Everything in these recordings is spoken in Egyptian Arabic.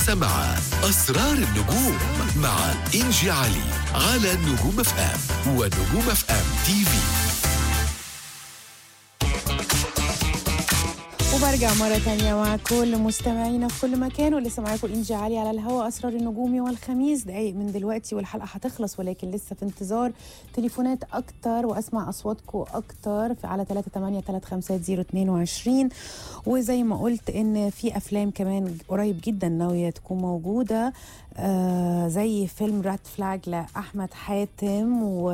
لسه مع أسرار النجوم مع إنجي علي على نجوم اف ام ونجوم اف ام تي في وبرجع مرة تانية مع كل مستمعينا في كل مكان ولسه معاكم إنجي علي على الهواء أسرار النجوم يوم الخميس دقايق من دلوقتي والحلقة هتخلص ولكن لسه في انتظار تليفونات أكتر وأسمع أصواتكم أكتر في على 3835022 وزي ما قلت إن في أفلام كمان قريب جدا ناوية تكون موجودة آه زي فيلم رات فلاج لأحمد حاتم و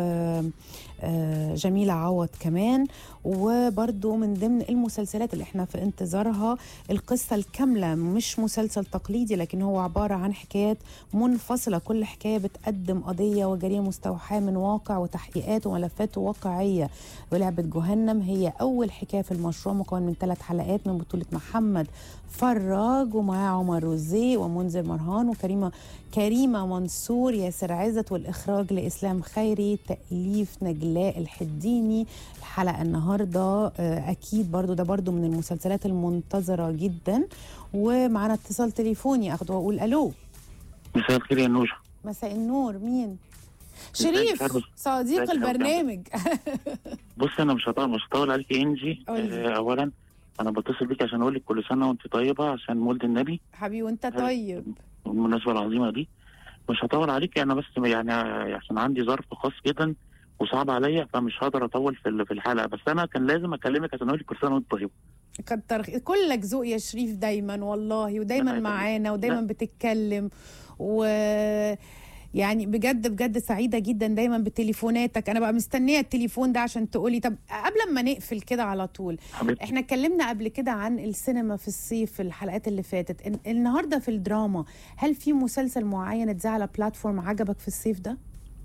آه، جميلة عوض كمان وبرضو من ضمن المسلسلات اللي احنا في انتظارها القصة الكاملة مش مسلسل تقليدي لكن هو عبارة عن حكايات منفصلة كل حكاية بتقدم قضية وجريمة مستوحاة من واقع وتحقيقات وملفات واقعية ولعبة جهنم هي أول حكاية في المشروع مكون من ثلاث حلقات من بطولة محمد فراج ومعاه عمر روزي ومنذر مرهان وكريمة كريمة منصور ياسر عزت والإخراج لإسلام خيري تأليف نجلاء الحديني الحلقة النهاردة آه، أكيد برضو ده برضو من المسلسلات المنتظرة جدا ومعنا اتصال تليفوني أخده وأقول ألو مساء الخير يا نوشة مساء النور مين ازيك شريف يا فارس؟ صديق ازيك يا البرنامج بص انا مش هطول مش هطول عليك يا انجي قولي. آه اولا انا بتصل بيك عشان اقول لك كل سنه وانت طيبه عشان مولد النبي حبيبي وانت طيب بالمناسبه العظيمه دي مش هطول عليك انا بس يعني عشان عندي ظرف خاص جدا وصعب عليا فمش هقدر اطول في ال- في الحلقه بس انا كان لازم اكلمك عشان اقول لك كل سنه وانت طيبه كتر خ- كلك ذوق يا شريف دايما والله ودايما الله يخليك. معانا ودايما لا. بتتكلم و يعني بجد بجد سعيده جدا دايما بتليفوناتك انا بقى مستنيه التليفون ده عشان تقولي طب قبل ما نقفل كده على طول حبيبتي احنا اتكلمنا قبل كده عن السينما في الصيف في الحلقات اللي فاتت إن- النهارده في الدراما هل في مسلسل معين اتذاع على بلاتفورم عجبك في الصيف ده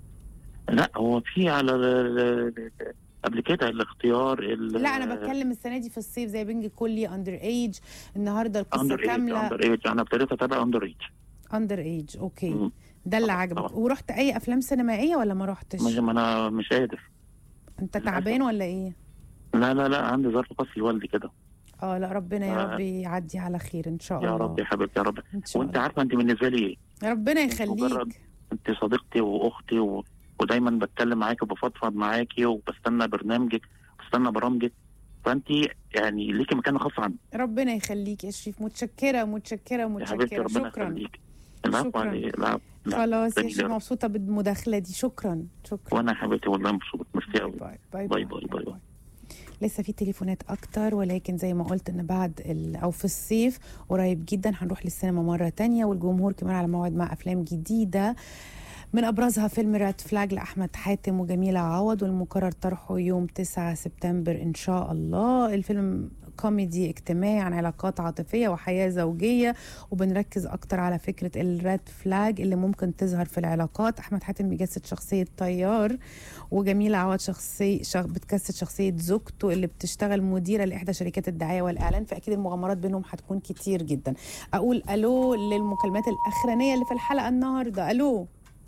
لا هو في على ال- ال- قبل كده الاختيار ال- لا انا بتكلم السنه دي في الصيف زي بنج كلي اندر ايج النهارده القصه اندر ايج كامله اندر ايج انا ابتديت اتابع اندر ايج اندر ايج اوكي مم. ده اللي طبعاً، عجبك طبعاً. ورحت اي افلام سينمائيه ولا ما رحتش مش ما انا مش قادر انت تعبان ولا ايه لا لا لا عندي ظرف خاص لوالدي كده اه لا ربنا يا آه. رب يعدي على خير ان شاء يا الله رب يا حبيبتي يا رب ان شاء وانت الله عارفه انت بالنسبه لي ايه ربنا مجرد- يخليك انت صديقتي واختي و... ودايما بتكلم معاكي وبفضفض معاكي وبستنى برنامجك بستنى برامجك فانت يعني ليكي مكان خاص عندي ربنا يخليك يا شريف متشكره متشكره يا حبيبتي متشكره ربنا شكرا يخليك العفو شكراً. علي العفو لا، خلاص يا تاني شريف لا. مبسوطه بالمداخله دي شكرا شكرا وانا يا حبيبتي والله مبسوط ميرسي باي قوي باي باي باي باي باي باي. لسه في تليفونات اكتر ولكن زي ما قلت ان بعد ال... او في الصيف قريب جدا هنروح للسينما مره تانية والجمهور كمان على موعد مع افلام جديده من ابرزها فيلم رات فلاج لاحمد حاتم وجميله عوض والمقرر طرحه يوم 9 سبتمبر ان شاء الله الفيلم كوميدي اجتماعي عن علاقات عاطفيه وحياه زوجيه وبنركز اكتر على فكره الريد فلاج اللي ممكن تظهر في العلاقات احمد حاتم بيجسد شخصيه طيار وجميله عوض شخصي شخ... بتجسد شخصيه زوجته اللي بتشتغل مديره لاحدى شركات الدعايه والاعلان فاكيد المغامرات بينهم هتكون كتير جدا اقول الو للمكالمات الاخرانيه اللي في الحلقه النهارده الو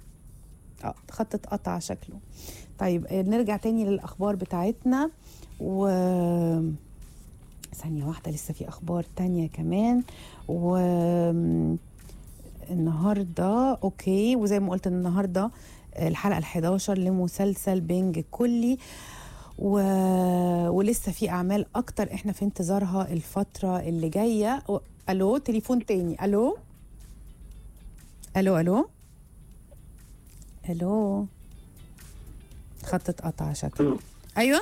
اه خط اتقطع شكله طيب آه، نرجع تاني للاخبار بتاعتنا و ثانية واحدة لسه في أخبار تانية كمان و النهاردة أوكي وزي ما قلت النهاردة الحلقة ال11 لمسلسل بينج كلي و... ولسه في أعمال أكتر إحنا في انتظارها الفترة اللي جاية و... ألو تليفون تاني ألو ألو ألو ألو خط اتقطع شكله أيوه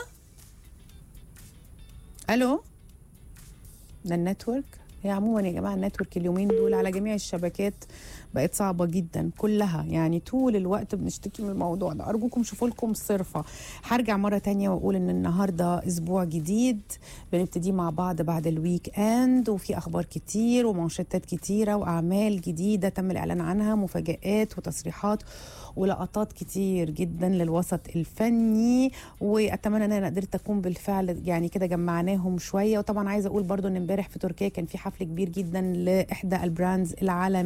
ألو ده النتورك هي عموما يا جماعه النتورك اليومين دول على جميع الشبكات بقت صعبه جدا كلها يعني طول الوقت بنشتكي من الموضوع ده ارجوكم شوفوا لكم صرفه هرجع مره تانية واقول ان النهارده اسبوع جديد بنبتدي مع بعض بعد الويك اند وفي اخبار كتير ومانشيتات كتيره واعمال جديده تم الاعلان عنها مفاجات وتصريحات ولقطات كتير جدا للوسط الفني واتمنى ان انا قدرت اكون بالفعل يعني كده جمعناهم شويه وطبعا عايزه اقول برضو ان امبارح في تركيا كان في حفل كبير جدا لاحدى البراندز العالميه